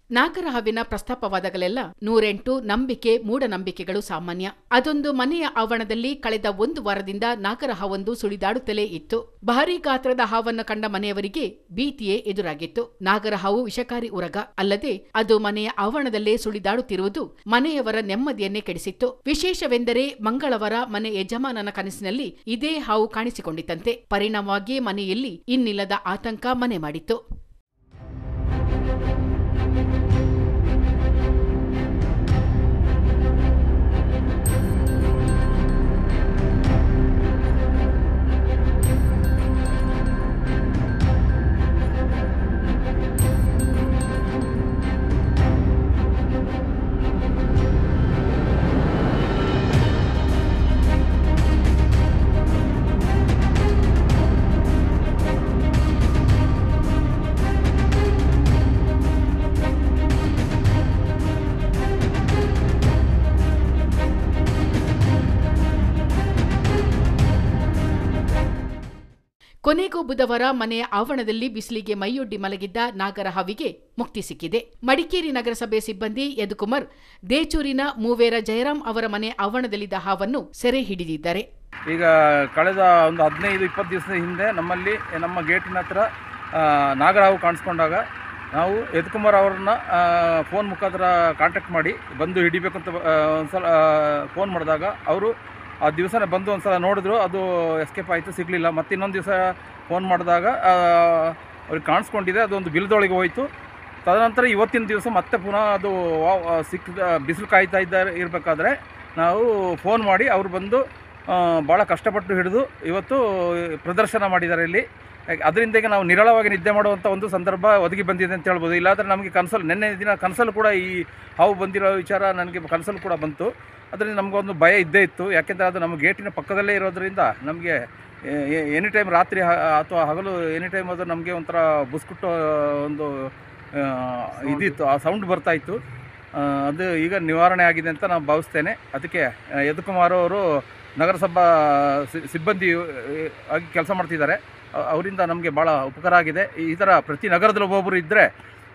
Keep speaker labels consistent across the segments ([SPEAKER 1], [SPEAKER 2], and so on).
[SPEAKER 1] ನಾಗರಹಾವಿನ ಪ್ರಸ್ತಾಪವಾದಾಗಲೆಲ್ಲ ನೂರೆಂಟು ನಂಬಿಕೆ ಮೂಢನಂಬಿಕೆಗಳು ಸಾಮಾನ್ಯ ಅದೊಂದು ಮನೆಯ ಆವರಣದಲ್ಲಿ ಕಳೆದ ಒಂದು ವಾರದಿಂದ ನಾಗರಹಾವೊಂದು ಸುಳಿದಾಡುತ್ತಲೇ ಇತ್ತು ಭಾರೀ ಗಾತ್ರದ ಹಾವನ್ನು ಕಂಡ ಮನೆಯವರಿಗೆ ಭೀತಿಯೇ ಎದುರಾಗಿತ್ತು ನಾಗರಹಾವು ವಿಷಕಾರಿ ಉರಗ ಅಲ್ಲದೆ ಅದು ಮನೆಯ ಆವರಣದಲ್ಲೇ ಸುಳಿದಾಡುತ್ತಿರುವುದು ಮನೆಯವರ ನೆಮ್ಮದಿಯನ್ನೇ ಕೆಡಿಸಿತ್ತು ವಿಶೇಷವೆಂದರೆ ಮಂಗಳವಾರ ಮನೆ ಯಜಮಾನನ ಕನಸಿನಲ್ಲಿ ಇದೇ ಹಾವು ಕಾಣಿಸಿಕೊಂಡಿತಂತೆ ಪರಿಣಾಮವಾಗಿ ಮನೆಯಲ್ಲಿ ಇನ್ನಿಲ್ಲದ ಆತಂಕ ಮನೆ ಮಾಡಿತ್ತು ಕೊನೆಗೂ ಬುಧವಾರ ಮನೆಯ ಆವರಣದಲ್ಲಿ ಬಿಸಿಲಿಗೆ ಮೈಯೊಡ್ಡಿ ಮಲಗಿದ್ದ ನಾಗರಹಾವಿಗೆ ಮುಕ್ತಿ ಸಿಕ್ಕಿದೆ ಮಡಿಕೇರಿ ನಗರಸಭೆ ಸಿಬ್ಬಂದಿ ಯದುಕುಮಾರ್ ದೇಚೂರಿನ ಮೂವೇರ ಜಯರಾಮ್ ಅವರ ಮನೆ ಆವರಣದಲ್ಲಿದ್ದ ಹಾವನ್ನು ಸೆರೆ ಹಿಡಿದಿದ್ದಾರೆ
[SPEAKER 2] ಈಗ ಕಳೆದ ಒಂದು ಹದಿನೈದು ಇಪ್ಪತ್ತು ದಿವಸದ ಹಿಂದೆ ನಮ್ಮಲ್ಲಿ ನಮ್ಮ ಗೇಟಿನ ಹತ್ರ ಆ, ನಾಗರಾವು ಕಾಣಿಸ್ಕೊಂಡಾಗ ನಾವು ಯದುಕುಮಾರ್ ಅವ್ರನ್ನ ಫೋನ್ ಮುಖಾಂತರ ಕಾಂಟ್ಯಾಕ್ಟ್ ಮಾಡಿ ಬಂದು ಹಿಡಿಬೇಕು ಅಂತ ಆ, ಒಂದ್ಸಲ ಫೋನ್ ಮಾಡಿದಾಗ ಅವರು ಆ ದಿವಸನೇ ಬಂದು ಒಂದ್ಸಲ ನೋಡಿದ್ರು ಅದು ಎಸ್ಕೇಪ್ ಆಯಿತು ಸಿಗಲಿಲ್ಲ ಮತ್ತು ಇನ್ನೊಂದು ದಿವಸ ಫೋನ್ ಮಾಡಿದಾಗ ಆ, ಅವ್ರಿಗೆ ಕಾಣಿಸ್ಕೊಂಡಿದೆ ಅದೊಂದು ಬಿಲ್ದೊಳಗೆ ಹೋಯಿತು ತದನಂತರ ಇವತ್ತಿನ ದಿವಸ ಮತ್ತೆ ಪುನಃ ಅದು ವಾ- ಸಿಕ್ಕ ಬಿಸಿಲು ಕಾಯ್ತಾ ಇದ್ದಾರೆ ಇರಬೇಕಾದ್ರೆ ನಾವು ಫೋನ್ ಮಾಡಿ ಅವ್ರು ಬಂದು ಭಾಳ ಕಷ್ಟಪಟ್ಟು ಹಿಡಿದು ಇವತ್ತು ಪ್ರದರ್ಶನ ಮಾಡಿದ್ದಾರೆ ಇಲ್ಲಿ ಅದರಿಂದಾಗಿ ನಾವು ನಿರಳವಾಗಿ ನಿದ್ದೆ ಮಾಡುವಂಥ ಒಂದು ಸಂದರ್ಭ ಒದಗಿ ಬಂದಿದೆ ಅಂತ ಹೇಳ್ಬೋದು ಇಲ್ಲಾಂದರೆ ನಮಗೆ ಕನಸಲ್ಲಿ ನಿನ್ನೆ ದಿನ ಕನಸಲ್ಲಿ ಕೂಡ ಈ ಹಾವು ಬಂದಿರೋ ವಿಚಾರ ನನಗೆ ಕನಸಲ್ಲಿ ಕೂಡ ಬಂತು ಅದರಿಂದ ನಮಗೊಂದು ಭಯ ಇದ್ದೇ ಇತ್ತು ಯಾಕೆಂದರೆ ಅದು ನಮ್ಮ ಗೇಟಿನ ಪಕ್ಕದಲ್ಲೇ ಇರೋದ್ರಿಂದ ನಮಗೆ ಎನಿ ಟೈಮ್ ರಾತ್ರಿ ಹ- ಅಥವಾ ಹಗಲು ಎನಿ ಟೈಮ್ ಅದು ನಮಗೆ ಒಂಥರ ಬುಸ್ಕುಟ್ಟು ಒಂದು ಆ, ಇದಿತ್ತು ಆ ಸೌಂಡ್ ಬರ್ತಾ ಇತ್ತು ಆ, ಅದು ಈಗ ನಿವಾರಣೆ ಆಗಿದೆ ಅಂತ ನಾನು ಭಾವಿಸ್ತೇನೆ ಅದಕ್ಕೆ ಆ, ಯದುಕುಮಾರ್ ಅವರು ನಗರಸಭಾ ಸಿ- ಸಿಬ್ಬಂದಿ ಆ, ಆಗಿ ಕೆಲಸ ಮಾಡ್ತಿದ್ದಾರೆ ಅ- ಅವರಿಂದ ನಮಗೆ ಭಾಳ ಉಪಕಾರ ಆಗಿದೆ ಈ ಥರ ಪ್ರತಿ ನಗರದಲ್ಲಿ ಒಬ್ಬೊಬ್ಬರು ಇದ್ದರೆ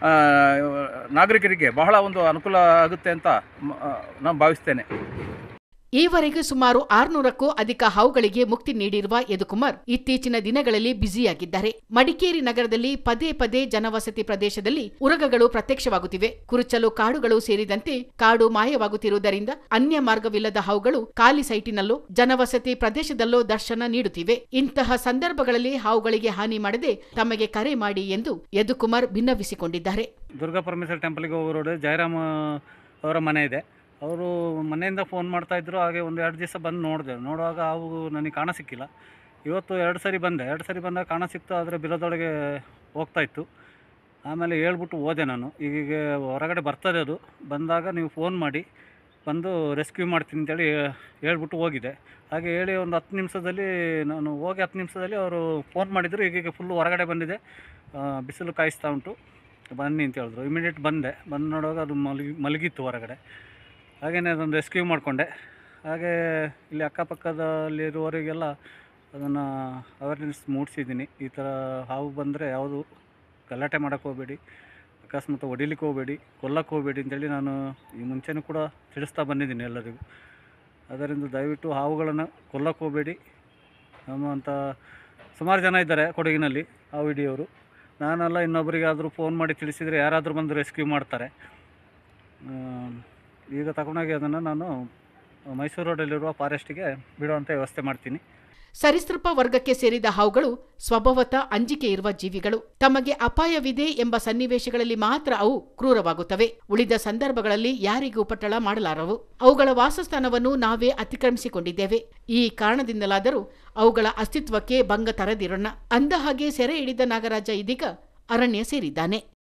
[SPEAKER 2] ನಾಗರಿಕರಿಗೆ ಬಹಳ ಒಂದು ಅನುಕೂಲ ಆಗುತ್ತೆ ಅಂತ ಮ- ಆ, ನಾನು ಭಾವಿಸ್ತೇನೆ
[SPEAKER 1] ಈವರೆಗೂ ಸುಮಾರು ಆರ್ನೂರಕ್ಕೂ ಅಧಿಕ ಹಾವುಗಳಿಗೆ ಮುಕ್ತಿ ನೀಡಿರುವ ಯದುಕುಮಾರ್ ಇತ್ತೀಚಿನ ದಿನಗಳಲ್ಲಿ ಬ್ಯುಸಿಯಾಗಿದ್ದಾರೆ ಮಡಿಕೇರಿ ನಗರದಲ್ಲಿ ಪದೇ ಪದೇ ಜನವಸತಿ ಪ್ರದೇಶದಲ್ಲಿ ಉರಗಗಳು ಪ್ರತ್ಯಕ್ಷವಾಗುತ್ತಿವೆ ಕುರುಚಲು ಕಾಡುಗಳು ಸೇರಿದಂತೆ ಕಾಡು ಮಾಯವಾಗುತ್ತಿರುವುದರಿಂದ ಅನ್ಯ ಮಾರ್ಗವಿಲ್ಲದ ಹಾವುಗಳು ಖಾಲಿ ಸೈಟಿನಲ್ಲೋ ಜನವಸತಿ ಪ್ರದೇಶದಲ್ಲೋ ದರ್ಶನ ನೀಡುತ್ತಿವೆ ಇಂತಹ ಸಂದರ್ಭಗಳಲ್ಲಿ ಹಾವುಗಳಿಗೆ ಹಾನಿ ಮಾಡದೆ ತಮಗೆ ಕರೆ ಮಾಡಿ ಎಂದು ಯದುಕುಮಾರ್ ಭಿನ್ನವಿಸಿಕೊಂಡಿದ್ದಾರೆ
[SPEAKER 3] ದುರ್ಗಾ ಪರಮೇಶ್ವರ ಟೆಂಪಲ್ಗೆ ಹೋಗೋ ರೋಡ್ ಜಯರಾಮ ಅವರ ಮನೆ ಇದೆ ಅವರು ಮನೆಯಿಂದ ಫೋನ್ ಮಾಡ್ತಾಯಿದ್ರು ಹಾಗೆ ಒಂದು ಎರಡು ದಿವಸ ಬಂದು ನೋಡಿದೆ ನೋಡುವಾಗ ಅವು ನನಗೆ ಕಾಣ ಸಿಕ್ಕಿಲ್ಲ ಇವತ್ತು ಎರಡು ಸರಿ ಬಂದೆ ಎರಡು ಸರಿ ಬಂದಾಗ ಕಾಣ ಸಿಕ್ತು ಆದರೆ ಬಿಲದೊಳಗೆ ಹೋಗ್ತಾ ಇತ್ತು ಆಮೇಲೆ ಹೇಳ್ಬಿಟ್ಟು ಹೋದೆ ನಾನು ಈಗ ಹೊರಗಡೆ ಬರ್ತದೆ ಅದು ಬಂದಾಗ ನೀವು ಫೋನ್ ಮಾಡಿ ಬಂದು ರೆಸ್ಕ್ಯೂ ಮಾಡ್ತೀನಿ ಅಂತೇಳಿ ಹೇಳ್ಬಿಟ್ಟು ಹೋಗಿದೆ ಹಾಗೆ ಹೇಳಿ ಒಂದು ಹತ್ತು ನಿಮಿಷದಲ್ಲಿ ನಾನು ಹೋಗಿ ಹತ್ತು ನಿಮಿಷದಲ್ಲಿ ಅವರು ಫೋನ್ ಮಾಡಿದರು ಈಗೀಗ ಫುಲ್ಲು ಹೊರಗಡೆ ಬಂದಿದೆ ಆ, ಬಿಸಿಲು ಕಾಯಿಸ್ತಾ ಉಂಟು ಬನ್ನಿ ಅಂತ ಹೇಳಿದ್ರು ಇಮಿಡಿಯೇಟ್ ಬಂದೆ ಬಂದು ನೋಡುವಾಗ ಅದು ಮಲಗಿ ಮಲಗಿತ್ತು ಹೊರಗಡೆ ಹಾಗೆಯೇ ಅದನ್ನು ರೆಸ್ಕ್ಯೂ ಮಾಡಿಕೊಂಡೆ ಹಾಗೆ ಇಲ್ಲಿ ಅಕ್ಕಪಕ್ಕದಲ್ಲಿರುವವರಿಗೆಲ್ಲ ಅದನ್ನು ಅವೇರ್ನೆಸ್ ಮೂಡಿಸಿದ್ದೀನಿ ಈ ಥರ ಹಾವು ಬಂದರೆ ಯಾವುದು ಗಲಾಟೆ ಮಾಡೋಕ್ಕೆ ಹೋಗಬೇಡಿ ಅಕಸ್ಮಾತ್ ಹೊಡಿಲಿಕ್ಕೆ ಹೋಗಬೇಡಿ ಕೊಲ್ಲಕ್ಕೆ ಹೋಗಬೇಡಿ ಅಂತೇಳಿ ನಾನು ಈ ಮುಂಚೆನೂ ಕೂಡ ತಿಳಿಸ್ತಾ ಬಂದಿದ್ದೀನಿ ಎಲ್ಲರಿಗೂ ಅದರಿಂದ ದಯವಿಟ್ಟು ಹಾವುಗಳನ್ನು ಕೊಲ್ಲಕ್ಕೆ ಹೋಗಬೇಡಿ ನಮ್ಮಂಥ ಸುಮಾರು ಜನ ಇದ್ದಾರೆ ಕೊಡಗಿನಲ್ಲಿ ಹಾವು ಹಿಡಿಯೋರು ನಾನೆಲ್ಲ ಇನ್ನೊಬ್ಬರಿಗಾದರೂ ಫೋನ್ ಮಾಡಿ ತಿಳಿಸಿದರೆ ಯಾರಾದರೂ ಬಂದು ರೆಸ್ಕ್ಯೂ ಮಾಡ್ತಾರೆ ಆ, ಈಗ ತಗೊಂಡೋಗಿ ಅದನ್ನು ನಾನು ಮೈಸೂರು ರೋಡಲ್ಲಿರುವ ಫಾರೆಸ್ಟಿಗೆ ಬಿಡುವಂಥ ವ್ಯವಸ್ಥೆ ಮಾಡ್ತೀನಿ
[SPEAKER 1] ಸರೀಸೃಪ ವರ್ಗಕ್ಕೆ ಸೇರಿದ ಹಾವುಗಳು ಸ್ವಭಾವತಃ ಅಂಜಿಕೆ ಇರುವ ಜೀವಿಗಳು ತಮಗೆ ಅಪಾಯವಿದೆ ಎಂಬ ಸನ್ನಿವೇಶಗಳಲ್ಲಿ ಮಾತ್ರ ಅವು ಕ್ರೂರವಾಗುತ್ತವೆ ಉಳಿದ ಸಂದರ್ಭಗಳಲ್ಲಿ ಯಾರಿಗೂ ಪಟ್ಟಳ ಮಾಡಲಾರವು ಅವುಗಳ ವಾಸಸ್ಥಾನವನ್ನು ನಾವೇ ಅತಿಕ್ರಮಿಸಿಕೊಂಡಿದ್ದೇವೆ ಈ ಕಾರಣದಿಂದಲಾದರೂ ಅವುಗಳ ಅಸ್ತಿತ್ವಕ್ಕೆ ಭಂಗ ತರದಿರೋಣ ಅಂದ ಹಾಗೆ ಸೆರೆ ಹಿಡಿದ ನಾಗರಾಜ ಇದೀಗ ಅರಣ್ಯ ಸೇರಿದ್ದಾನೆ